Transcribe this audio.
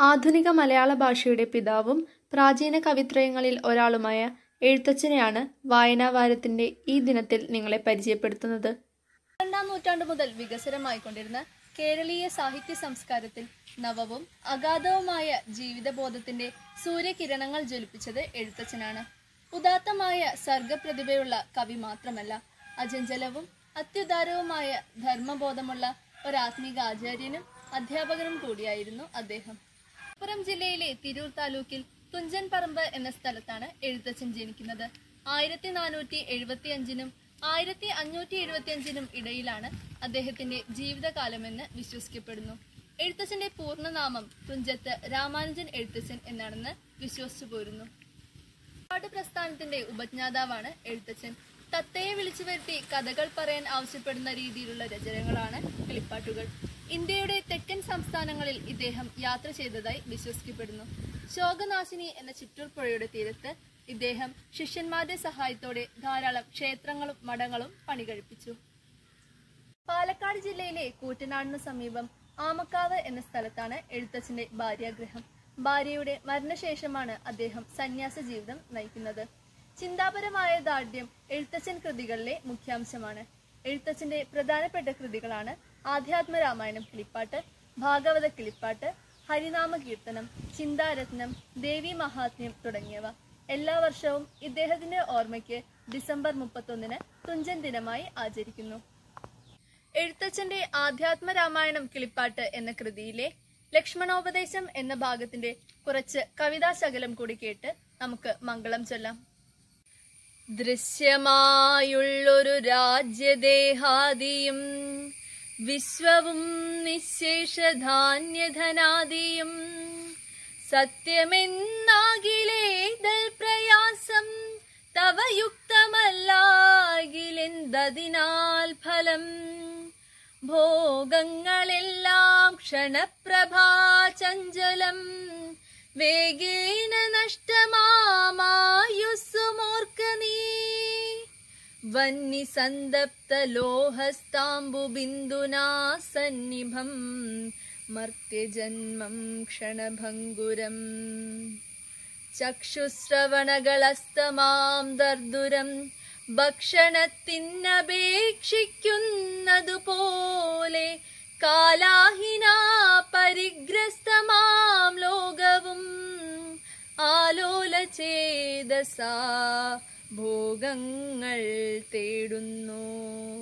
ആധുനിക മലയാള ഭാഷയുടെ പിതാവും പ്രാചീന കവിത്രയങ്ങളിൽ ഒരാളുമായ എഴുത്തച്ഛനെയാണ് വായനാവാരത്തിന്റെ ഈ ദിനത്തിൽ നിങ്ങളെ പരിചയപ്പെടുത്തുന്നത് രണ്ടാം നൂറ്റാണ്ടു മുതൽ വികസനമായിക്കൊണ്ടിരുന്ന കേരളീയ സാഹിത്യ സംസ്കാരത്തിൽ നവവും അഗാധവുമായ ജീവിതബോധത്തിന്റെ സൂര്യകിരണങ്ങൾ ജ്വലിപ്പിച്ചത് എഴുത്തച്ഛനാണ് ഉദാത്തമായ സർഗപ്രതിഭയുള്ള കവി മാത്രമല്ല അജഞ്ചലവും അത്യുദാരവുമായ ധർമ്മബോധമുള്ള ഒരാത്മീക ആചാര്യനും അധ്യാപകനും കൂടിയായിരുന്നു അദ്ദേഹം മലപ്പുറം ജില്ലയിലെ തിരൂർ താലൂക്കിൽ തുഞ്ചൻ പറമ്പ് എന്ന സ്ഥലത്താണ് എഴുത്തച്ഛൻ ജനിക്കുന്നത് ആയിരത്തി നാനൂറ്റി എഴുപത്തി അഞ്ചിനും ആയിരത്തി അഞ്ഞൂറ്റി എഴുപത്തി അഞ്ചിനും ഇടയിലാണ് അദ്ദേഹത്തിന്റെ ജീവിതകാലമെന്ന് വിശ്വസിക്കപ്പെടുന്നു എഴുത്തച്ഛന്റെ പൂർണ്ണനാമം തുഞ്ചത്ത് രാമാനുജൻ എഴുത്തച്ഛൻ എന്നാണെന്ന് വിശ്വസിച്ചു പോരുന്നു പാട്ട് പ്രസ്ഥാനത്തിന്റെ ഉപജ്ഞാതാവാണ് എഴുത്തച്ഛൻ തത്തയെ വിളിച്ചു വരുത്തി കഥകൾ പറയാൻ ആവശ്യപ്പെടുന്ന രീതിയിലുള്ള രചനകളാണ് കിളിപ്പാട്ടുകൾ ഇന്ത്യയുടെ തെക്കൻ സംസ്ഥാനങ്ങളിൽ ഇദ്ദേഹം യാത്ര ചെയ്തതായി വിശ്വസിക്കപ്പെടുന്നു ശോകനാശിനി എന്ന ചിറ്റൂർ പുഴയുടെ തീരത്ത് ഇദ്ദേഹം ശിഷ്യന്മാരുടെ സഹായത്തോടെ ധാരാളം ക്ഷേത്രങ്ങളും മഠങ്ങളും പണികഴിപ്പിച്ചു പാലക്കാട് ജില്ലയിലെ കൂറ്റനാടിനു സമീപം ആമക്കാവ് എന്ന സ്ഥലത്താണ് എഴുത്തച്ഛന്റെ ഭാര്യാഗ്രഹം ഭാര്യയുടെ മരണശേഷമാണ് അദ്ദേഹം സന്യാസ ജീവിതം നയിക്കുന്നത് ചിന്താപരമായ ദാർഢ്യം എഴുത്തച്ഛൻ കൃതികളിലെ മുഖ്യാംശമാണ് എഴുത്തച്ഛന്റെ പ്രധാനപ്പെട്ട കൃതികളാണ് ആധ്യാത്മരാമായണം കിളിപ്പാട്ട് ഭാഗവത കിളിപ്പാട്ട് ഹരിനാമ കീർത്തനം ചിന്താരത്നം ദേവി മഹാത്മ്യം തുടങ്ങിയവ എല്ലാ വർഷവും ഇദ്ദേഹത്തിന്റെ ഓർമ്മയ്ക്ക് ഡിസംബർ മുപ്പത്തൊന്നിന് തുഞ്ചൻ ദിനമായി ആചരിക്കുന്നു എഴുത്തച്ഛന്റെ ആധ്യാത്മ രാമായണം കിളിപ്പാട്ട് എന്ന കൃതിയിലെ ലക്ഷ്മണോപദേശം എന്ന ഭാഗത്തിന്റെ കുറച്ച് കവിതാശകലം കൂടി കേട്ട് നമുക്ക് മംഗളം ചൊല്ലാം ദൃശ്യമായുള്ളൊരു രാജ്യദേഹാദിയും വിശ്വവും നിശേഷധാന്യധനാദിയും സത്യമെന്നാകിലേതൽ പ്രയാസം തവ യുക്തമല്ലാകിലെന്തതിനാൽ ഫലം ഭോഗങ്ങളെല്ലാം ക്ഷണപ്രഭാചഞ്ചലം വേഗേന നഷ്ടമാമായുസ്സുമോർക്ക നീ വന്നിസന്തപ്തലോഹസ്താംബുബിന്ദുനാ സന്നിഭം മർത്യജന്മം ക്ഷണഭംഗുരം ചക്ഷുശ്രവണകളസ്തമാം ദർദുരം ഭക്ഷണത്തിനപേക്ഷിക്കുന്നതുപോലെ കാലാഹിന പരിഗ്രസ്തമാം ലോകവും ആലോലചേതസാ ഭോഗങ്ങൾ തേടുന്നു